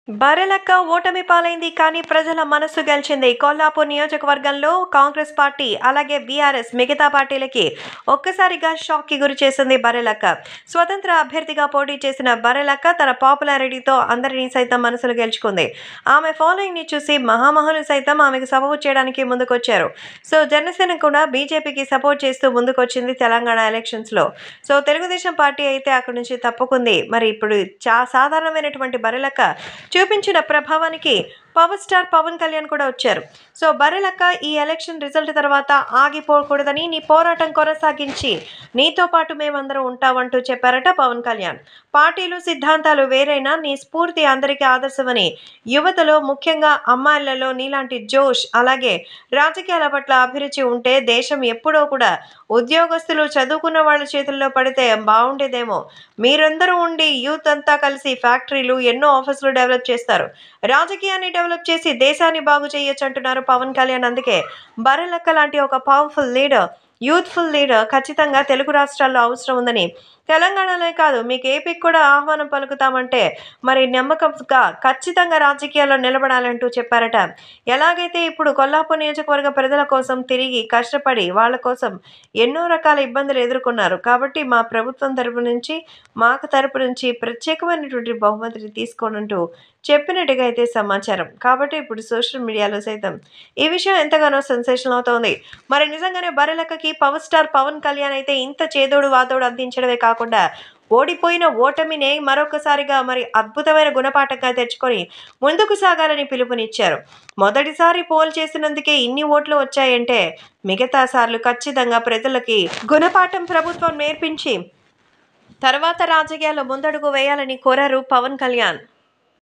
బరెలక్క ఓటమి పాలైంది కానీ ప్రజల మనస్సు గెలిచింది కొల్లాపూర్ నియోజకవర్గంలో కాంగ్రెస్ పార్టీ అలాగే బీఆర్ఎస్ మిగతా పార్టీలకి ఒక్కసారిగా షాక్ కి గురి చేసింది బరెలక్క స్వతంత్ర అభ్యర్థిగా పోటీ చేసిన బరెలక్క తన పాపులారిటీతో అందరినీ సైతం మనసులు గెలుచుకుంది ఆమె ఫాలోయింగ్ ని చూసి మహామహులు సైతం ఆమెకు సపోర్ట్ చేయడానికి ముందుకొచ్చారు సో జనసేన కూడా బీజేపీకి సపోర్ట్ చేస్తూ ముందుకొచ్చింది తెలంగాణ ఎలక్షన్స్ లో సో తెలుగుదేశం పార్టీ అయితే అక్కడి నుంచి తప్పుకుంది మరి ఇప్పుడు చా సాధారణమైనటువంటి బరెలక్క చూపించిన ప్రభావానికి పవర్ స్టార్ పవన్ కళ్యాణ్ కూడా వచ్చారు సో బరెలక్క ఈ ఎలక్షన్ రిజల్ట్ తర్వాత ఆగిపోకూడదని నీ పోరాటం కొనసాగించి నీతో పాటు మేమందరం ఉంటామంటూ చెప్పారట పవన్ కళ్యాణ్ పార్టీలు సిద్ధాంతాలు వేరైనా నీ స్ఫూర్తి అందరికీ ఆదర్శమని యువతలో ముఖ్యంగా అమ్మాయిలలో నీలాంటి జోష్ అలాగే రాజకీయాల పట్ల అభిరుచి ఉంటే దేశం ఎప్పుడో కూడా ఉద్యోగస్తులు చదువుకున్న వాళ్ళ చేతుల్లో పడితే బాగుండేదేమో మీరందరూ ఉండి యూత్ అంతా కలిసి ఫ్యాక్టరీలు ఎన్నో ఆఫీసులు డెవలప్ చేస్తారు రాజకీయాన్ని డెవలప్ చేసి దేశాన్ని బాగు చేయొచ్చు అంటున్నారు పవన్ కళ్యాణ్ అందుకే బరెలక్క లాంటి ఒక పవర్ఫుల్ లీడర్ యూత్ఫుల్ లీడర్ ఖచ్చితంగా తెలుగు రాష్ట్రాల్లో అవసరం ఉందని తెలంగాణలో కాదు మీకు ఏపీకి కూడా ఆహ్వానం పలుకుతామంటే మరి నమ్మకంగా ఖచ్చితంగా రాజకీయాల్లో నిలబడాలంటూ చెప్పారట ఎలాగైతే ఇప్పుడు కొల్లాపూర్ నియోజకవర్గ ప్రజల కోసం తిరిగి కష్టపడి వాళ్ళ కోసం ఎన్నో రకాల ఇబ్బందులు ఎదుర్కొన్నారు కాబట్టి మా ప్రభుత్వం తరపు నుంచి మాకు తరపు నుంచి ప్రత్యేకమైనటువంటి బహుమతిని తీసుకోనంటూ చెప్పినట్టుగా అయితే సమాచారం కాబట్టి ఇప్పుడు సోషల్ మీడియాలో సైతం ఈ విషయం ఎంతగానో సెన్సేషన్ అవుతోంది మరి నిజంగానే బరెలక్కకి పవర్ స్టార్ పవన్ కళ్యాణ్ అయితే ఇంత చేదోడు వాదోడు అందించడమే కాకుండా ఓడిపోయిన ఓటమినే మరొకసారిగా మరి అద్భుతమైన గుణపాఠంగా తెచ్చుకొని ముందుకు సాగాలని పిలుపునిచ్చారు మొదటిసారి పోల్ చేసినందుకే ఇన్ని ఓట్లు వచ్చాయంటే మిగతా సార్లు ఖచ్చితంగా ప్రజలకి గుణపాఠం ప్రభుత్వం నేర్పించి తర్వాత రాజకీయాల్లో ముందడుగు వేయాలని కోరారు పవన్ కళ్యాణ్